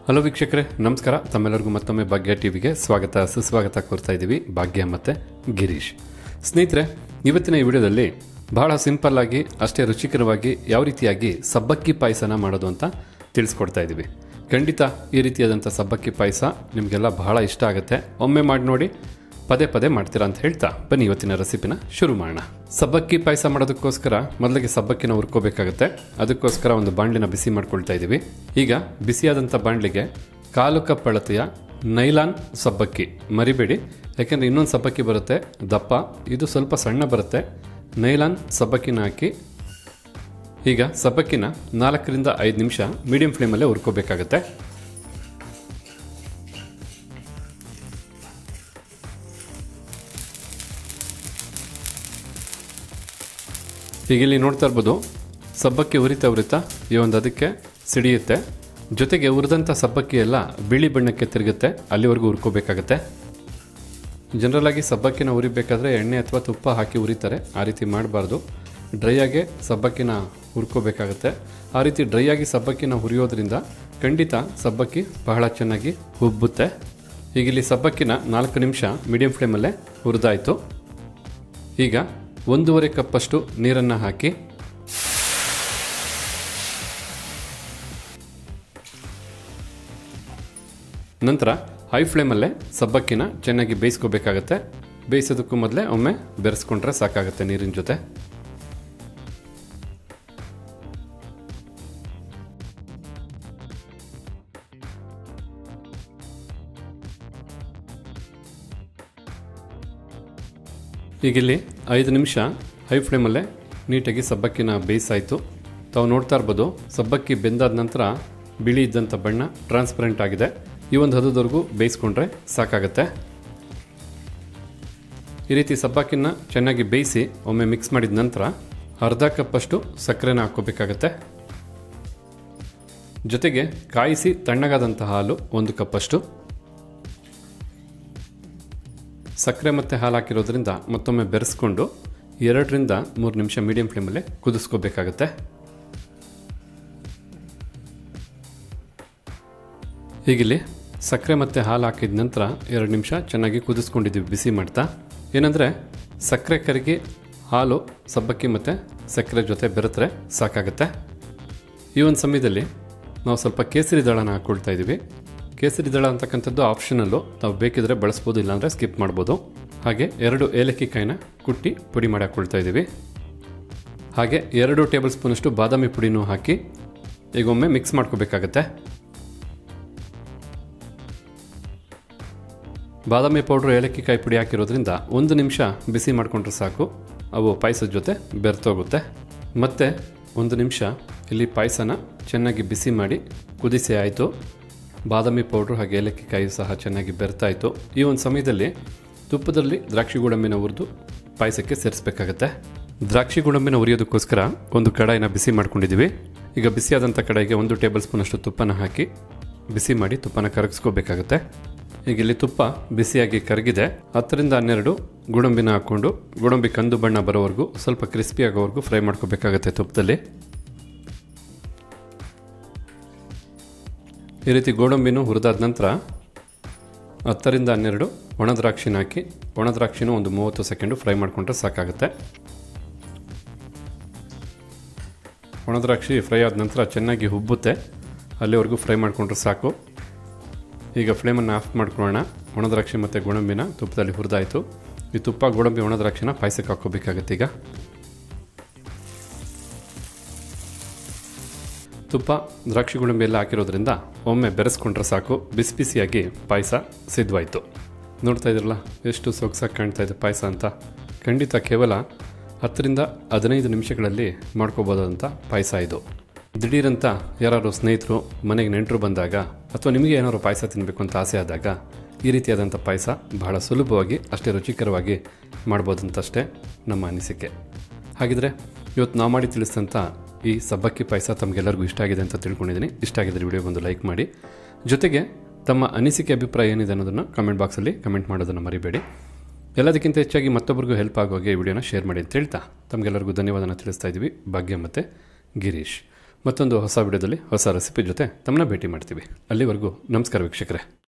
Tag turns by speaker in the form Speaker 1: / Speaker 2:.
Speaker 1: hello ವೀಕ್ಷಕರೇ ನಮಸ್ಕಾರ ತಮ್ಮೆಲ್ಲರಿಗೂ ಮತ್ತೊಮ್ಮೆ ಭಾಗ್ಯ ಟಿವಿಗೆ ಸ್ವಾಗತ ಸುಸ್ವಾಗತ ಕೋರ್ತಾ ಇದ್ದೀವಿ ಭಾಗ್ಯ ಮತ್ತು ಗಿರೀಶ್ ಸ್ನೇಹಿತರೆ ಇವತ್ತಿನ ಈ ವಿಡಿಯೋದಲ್ಲಿ ಬಹಳ ಸಿಂಪಲ್ ಆಗಿ ಅಷ್ಟೇ ರುಚಿಕರವಾಗಿ ಯಾವ ರೀತಿಯಾಗಿ ಸಬ್ಬಕ್ಕಿ ಪಾಯಸನ ಮಾಡೋದು ಅಂತ ತಿಳಿಸ್ಕೊಡ್ತಾ ಇದ್ದೀವಿ ಖಂಡಿತ ಈ ರೀತಿಯಾದಂಥ ಸಬ್ಬಕ್ಕಿ ಪಾಯಸ ನಿಮಗೆಲ್ಲ ಬಹಳ ಇಷ್ಟ ಆಗುತ್ತೆ ಒಮ್ಮೆ ಮಾಡಿ ನೋಡಿ ಪದೇ ಪದೇ ಮಾಡ್ತೀರಾ ಅಂತ ಹೇಳ್ತಾ ಬನ್ನಿ ಇವತ್ತಿನ ರೆಸಿಪಿನ ಶುರು ಮಾಡೋಣ ಸಬ್ಬಕ್ಕಿ ಪಾಯಸ ಮಾಡೋದಕ್ಕೋಸ್ಕರ ಮೊದಲಿಗೆ ಸಬ್ಬಕ್ಕಿನ ಹುರ್ಕೋಬೇಕಾಗುತ್ತೆ ಅದಕ್ಕೋಸ್ಕರ ಒಂದು ಬಾಣಲಿನ ಬಿಸಿ ಮಾಡ್ಕೊಳ್ತಾ ಇದ್ದೀವಿ ಈಗ ಬಿಸಿಯಾದಂಥ ಬಾಣಲಿಗೆ ಕಾಲು ಕಪ್ ಅಳತೆಯ ನೈಲಾನ್ ಸಬ್ಬಕ್ಕಿ ಮರಿಬೇಡಿ ಯಾಕೆಂದರೆ ಇನ್ನೊಂದು ಸಬ್ಬಕ್ಕಿ ಬರುತ್ತೆ ದಪ್ಪ ಇದು ಸ್ವಲ್ಪ ಸಣ್ಣ ಬರುತ್ತೆ ನೈಲಾನ್ ಸಬ್ಬಕ್ಕಿನ ಹಾಕಿ ಈಗ ಸಬ್ಬಕ್ಕಿನ ನಾಲ್ಕರಿಂದ ಐದು ನಿಮಿಷ ಮೀಡಿಯಂ ಫ್ಲೇಮಲ್ಲೇ ಹುರ್ಕೋಬೇಕಾಗತ್ತೆ ಈಗ ಇಲ್ಲಿ ನೋಡ್ತಾ ಇರ್ಬೋದು ಸಬ್ಬಕ್ಕಿ ಉರಿತಾ ಉರಿತಾ ಈ ಒಂದು ಅದಕ್ಕೆ ಸಿಡಿಯುತ್ತೆ ಜೊತೆಗೆ ಉರಿದಂಥ ಸಬ್ಬಕ್ಕಿ ಎಲ್ಲ ಬಿಳಿ ಬಣ್ಣಕ್ಕೆ ತಿರುಗುತ್ತೆ ಅಲ್ಲಿವರೆಗೂ ಹುರ್ಕೋಬೇಕಾಗತ್ತೆ ಜನರಲ್ ಆಗಿ ಸಬ್ಬಕ್ಕಿನ ಉರಿಬೇಕಾದ್ರೆ ಎಣ್ಣೆ ಅಥವಾ ತುಪ್ಪ ಹಾಕಿ ಉರಿತಾರೆ ಆ ರೀತಿ ಮಾಡಬಾರ್ದು ಡ್ರೈ ಆಗೇ ಸಬ್ಬಕ್ಕಿನ ಹುರ್ಕೋಬೇಕಾಗತ್ತೆ ಆ ರೀತಿ ಡ್ರೈ ಆಗಿ ಸಬ್ಬಕ್ಕಿನ ಹುರಿಯೋದ್ರಿಂದ ಖಂಡಿತ ಸಬ್ಬಕ್ಕಿ ಬಹಳ ಚೆನ್ನಾಗಿ ಉಬ್ಬುತ್ತೆ ಈಗ ಇಲ್ಲಿ ಸಬ್ಬಕ್ಕಿನ ನಾಲ್ಕು ನಿಮಿಷ ಮೀಡಿಯಂ ಫ್ಲೇಮಲ್ಲೇ ಹುರಿದಾಯಿತು ಈಗ ಒಂದೂವರೆ ಕಪ್ಪಷ್ಟು ನೀರನ್ನು ಹಾಕಿ ನಂತರ ಹೈ ಫ್ಲೇಮಲ್ಲೇ ಸಬ್ಬಕ್ಕಿನ ಚೆನ್ನಾಗಿ ಬೇಯಿಸ್ಕೋಬೇಕಾಗತ್ತೆ ಬೇಯಿಸೋದಕ್ಕೂ ಮೊದಲೇ ಒಮ್ಮೆ ಬೆರೆಸ್ಕೊಂಡ್ರೆ ಸಾಕಾಗುತ್ತೆ ನೀರಿನ ಜೊತೆ ಈಗಿಲ್ಲಿ ಐದು ನಿಮಿಷ ಹೈ ಫ್ಲೇಮಲ್ಲೇ ನೀಟಾಗಿ ಸಬ್ಬಕ್ಕಿನ ಬೇಯಿಸಾಯಿತು ತಾವು ನೋಡ್ತಾ ಇರ್ಬೋದು ಸಬ್ಬಕ್ಕಿ ಬೆಂದಾದ ನಂತರ ಬಿಳಿ ಇದ್ದಂಥ ಬಣ್ಣ ಟ್ರಾನ್ಸ್ಪರೆಂಟ್ ಆಗಿದೆ ಈ ಒಂದು ಹದದವರೆಗೂ ಬೇಯಿಸ್ಕೊಂಡ್ರೆ ಸಾಕಾಗತ್ತೆ ಈ ರೀತಿ ಸಬ್ಬಕ್ಕಿನ ಚೆನ್ನಾಗಿ ಬೇಯಿಸಿ ಒಮ್ಮೆ ಮಿಕ್ಸ್ ಮಾಡಿದ ನಂತರ ಅರ್ಧ ಕಪ್ಪಷ್ಟು ಸಕ್ಕರೆನ ಹಾಕ್ಕೋಬೇಕಾಗತ್ತೆ ಜೊತೆಗೆ ಕಾಯಿಸಿ ತಣ್ಣಗಾದಂಥ ಹಾಲು ಒಂದು ಕಪ್ಪಷ್ಟು ಸಕ್ಕರೆ ಮತ್ತು ಹಾಲು ಹಾಕಿರೋದ್ರಿಂದ ಮತ್ತೊಮ್ಮೆ ಬೆರೆಸ್ಕೊಂಡು ಎರಡರಿಂದ ಮೂರು ನಿಮಿಷ ಮೀಡಿಯಂ ಫ್ಲೇಮಲ್ಲೇ ಕುದಿಸ್ಕೋಬೇಕಾಗತ್ತೆ ಹೀಗಿಲ್ಲಿ ಸಕ್ಕರೆ ಮತ್ತು ಹಾಲು ಹಾಕಿದ ನಂತರ ಎರಡು ನಿಮಿಷ ಚೆನ್ನಾಗಿ ಕುದಿಸ್ಕೊಂಡಿದ್ದೀವಿ ಬಿಸಿ ಮಾಡ್ತಾ ಏನಂದರೆ ಸಕ್ಕರೆ ಕರಗಿ ಹಾಲು ಸಬ್ಬಕ್ಕಿ ಮತ್ತು ಸಕ್ಕರೆ ಜೊತೆ ಬೆರೆತ್ರೆ ಸಾಕಾಗುತ್ತೆ ಈ ಒಂದು ಸಮಯದಲ್ಲಿ ನಾವು ಸ್ವಲ್ಪ ಕೇಸರಿ ದಳನ ಹಾಕ್ಕೊಳ್ತಾ ಇದ್ದೀವಿ ಕೇಸರಿ ದಳ ಅಂತಕ್ಕಂಥದ್ದು ಆಪ್ಷನಲ್ಲು ನಾವು ಬೇಕಿದ್ರೆ ಬಳಸ್ಬೋದು ಇಲ್ಲಾಂದರೆ ಸ್ಕಿಪ್ ಮಾಡ್ಬೋದು ಹಾಗೆ ಎರಡು ಏಲಕ್ಕಿ ಕಾಯಿನ ಕುಟ್ಟಿ ಪುಡಿ ಮಾಡಿ ಹಾಕ್ಕೊಳ್ತಾ ಇದ್ದೀವಿ ಹಾಗೆ ಎರಡು ಟೇಬಲ್ ಸ್ಪೂನಷ್ಟು ಬಾದಾಮಿ ಪುಡಿನೂ ಹಾಕಿ ಈಗ ಒಮ್ಮೆ ಮಿಕ್ಸ್ ಮಾಡ್ಕೋಬೇಕಾಗತ್ತೆ ಬಾದಾಮಿ ಪೌಡ್ರು ಏಲಕ್ಕಿ ಕಾಯಿ ಪುಡಿ ಹಾಕಿರೋದ್ರಿಂದ ಒಂದು ನಿಮಿಷ ಬಿಸಿ ಮಾಡಿಕೊಂಡ್ರೆ ಸಾಕು ಅವು ಪಾಯಸದ ಜೊತೆ ಬೆರ್ತೋಗುತ್ತೆ ಮತ್ತು ಒಂದು ನಿಮಿಷ ಇಲ್ಲಿ ಪಾಯಸನ ಚೆನ್ನಾಗಿ ಬಿಸಿ ಮಾಡಿ ಕುದಿಸಿ ಆಯಿತು ಬಾದಾಮಿ ಪೌಡ್ರು ಹಾಗೆ ಏಲಕ್ಕಿ ಕಾಯಿ ಸಹ ಚೆನ್ನಾಗಿ ಬೆರ್ತಾಯಿತು ಈ ಒಂದು ಸಮಯದಲ್ಲಿ ತುಪ್ಪದಲ್ಲಿ ದ್ರಾಕ್ಷಿ ಗೋಡಂಬಿನ ಹುರಿದು ಪಾಯಸಕ್ಕೆ ಸೇರಿಸ್ಬೇಕಾಗತ್ತೆ ದ್ರಾಕ್ಷಿ ಗೋಡಂಬಿನ ಉರಿಯೋದಕ್ಕೋಸ್ಕರ ಒಂದು ಕಡಾಯಿನ ಬಿಸಿ ಮಾಡ್ಕೊಂಡಿದ್ದೀವಿ ಈಗ ಬಿಸಿಯಾದಂಥ ಕಡಾಯಿಗೆ ಒಂದು ಟೇಬಲ್ ಸ್ಪೂನಷ್ಟು ತುಪ್ಪನ ಹಾಕಿ ಬಿಸಿ ಮಾಡಿ ತುಪ್ಪನ ಕರಗಿಸ್ಕೋಬೇಕಾಗತ್ತೆ ಈಗ ಇಲ್ಲಿ ತುಪ್ಪ ಬಿಸಿಯಾಗಿ ಕರಗಿದೆ ಹತ್ತರಿಂದ ಹನ್ನೆರಡು ಗೋಡಂಬಿನ ಹಾಕ್ಕೊಂಡು ಗೋಡಂಬಿ ಕಂದು ಬಣ್ಣ ಬರೋವರೆಗೂ ಸ್ವಲ್ಪ ಕ್ರಿಸ್ಪಿ ಆಗೋವರೆಗೂ ಫ್ರೈ ಮಾಡ್ಕೋಬೇಕಾಗತ್ತೆ ತುಪ್ಪದಲ್ಲಿ ಈ ರೀತಿ ಗೋಡಂಬಿನೂ ಹುರಿದಾದ ನಂತರ ಹತ್ತರಿಂದ ಹನ್ನೆರಡು ಒಣ ದ್ರಾಕ್ಷಿನ ಹಾಕಿ ಒಣ ದ್ರಾಕ್ಷಿನೂ ಒಂದು ಮೂವತ್ತು ಸೆಕೆಂಡು ಫ್ರೈ ಮಾಡಿಕೊಂಡ್ರೆ ಸಾಕಾಗುತ್ತೆ ಒಣ ದ್ರಾಕ್ಷಿ ಫ್ರೈ ಆದ ನಂತರ ಚೆನ್ನಾಗಿ ಉಬ್ಬುತ್ತೆ ಅಲ್ಲಿವರೆಗೂ ಫ್ರೈ ಮಾಡಿಕೊಂಡ್ರೆ ಸಾಕು ಈಗ ಫ್ಲೇಮನ್ನು ಆಫ್ ಮಾಡ್ಕೊಳ್ಳೋಣ ಒಣ ದ್ರಾಕ್ಷಿ ಮತ್ತು ಗೋಡಂಬಿನ ತುಪ್ಪದಲ್ಲಿ ಹುರಿದಾಯಿತು ಈ ತುಪ್ಪ ಗೋಡಂಬಿ ಒಣ ದ್ರಾಕ್ಷಿನ ಪಾಯಸಕ್ಕೆ ಹಾಕ್ಕೋಬೇಕಾಗತ್ತೆ ಈಗ ತುಪ್ಪ ದ್ರಾಕ್ಷಿ ಗೋಡಂಬಿ ಎಲ್ಲ ಹಾಕಿರೋದ್ರಿಂದ ಒಮ್ಮೆ ಬೆರೆಸ್ಕೊಂಡ್ರೆ ಸಾಕು ಬಿಸಿ ಬಿಸಿಯಾಗಿ ಪಾಯಸ ಸಿದ್ಧವಾಯಿತು ನೋಡ್ತಾ ಇದ್ರಲ್ಲ ಎಷ್ಟು ಸೊಗಸಾಗಿ ಕಾಣ್ತಾ ಇದೆ ಪಾಯಸ ಅಂತ ಖಂಡಿತ ಕೇವಲ ಹತ್ತರಿಂದ ಹದಿನೈದು ನಿಮಿಷಗಳಲ್ಲಿ ಮಾಡ್ಕೋಬೋದಂಥ ಪಾಯಸ ಇದು ದಿಢೀರಂತ ಯಾರು ಸ್ನೇಹಿತರು ಮನೆಗೆ ನೆಂಟರು ಬಂದಾಗ ಅಥವಾ ನಿಮಗೆ ಏನಾದ್ರು ಪಾಯಸ ತಿನ್ನಬೇಕು ಅಂತ ಆಸೆ ಆದಾಗ ಈ ರೀತಿಯಾದಂಥ ಪಾಯಸ ಬಹಳ ಸುಲಭವಾಗಿ ಅಷ್ಟೇ ರುಚಿಕರವಾಗಿ ಮಾಡ್ಬೋದಂತಷ್ಟೇ ನಮ್ಮ ಅನಿಸಿಕೆ ಹಾಗಿದ್ರೆ ಇವತ್ತು ನಾವು ಮಾಡಿ ತಿಳಿಸಿದಂಥ ಈ ಸಬ್ಬಕ್ಕಿ ಪಾಯಸ ತಮಗೆಲ್ಲರಿಗೂ ಇಷ್ಟ ಆಗಿದೆ ಅಂತ ತಿಳ್ಕೊಂಡಿದ್ದೀನಿ ಇಷ್ಟ ಆಗಿದ್ರೆ ವಿಡಿಯೋ ಬಂದು ಲೈಕ್ ಮಾಡಿ ಜೊತೆಗೆ ತಮ್ಮ ಅನಿಸಿಕೆ ಅಭಿಪ್ರಾಯ ಏನಿದೆ ಅನ್ನೋದನ್ನು ಕಮೆಂಟ್ ಬಾಕ್ಸಲ್ಲಿ ಕಮೆಂಟ್ ಮಾಡೋದನ್ನು ಮರಿಬೇಡಿ ಎಲ್ಲದಕ್ಕಿಂತ ಹೆಚ್ಚಾಗಿ ಮತ್ತೊಬ್ಬರಿಗೂ ಹೆಲ್ಪ್ ಆಗೋ ಹಾಗೆ ಈ ವಿಡಿಯೋನ ಶೇರ್ ಮಾಡಿ ಅಂತ ಹೇಳ್ತಾ ತಮಗೆಲ್ಲರಿಗೂ ಧನ್ಯವಾದನ ತಿಳಿಸ್ತಾ ಇದ್ದೀವಿ ಭಾಗ್ಯ ಮತ್ತು ಗಿರೀಶ್ ಮತ್ತೊಂದು ಹೊಸ ವಿಡಿಯೋದಲ್ಲಿ ಹೊಸ ರೆಸಿಪಿ ಜೊತೆ ತಮ್ಮನ್ನ ಭೇಟಿ ಮಾಡ್ತೀವಿ ಅಲ್ಲಿವರೆಗೂ ನಮಸ್ಕಾರ ವೀಕ್ಷಕರೇ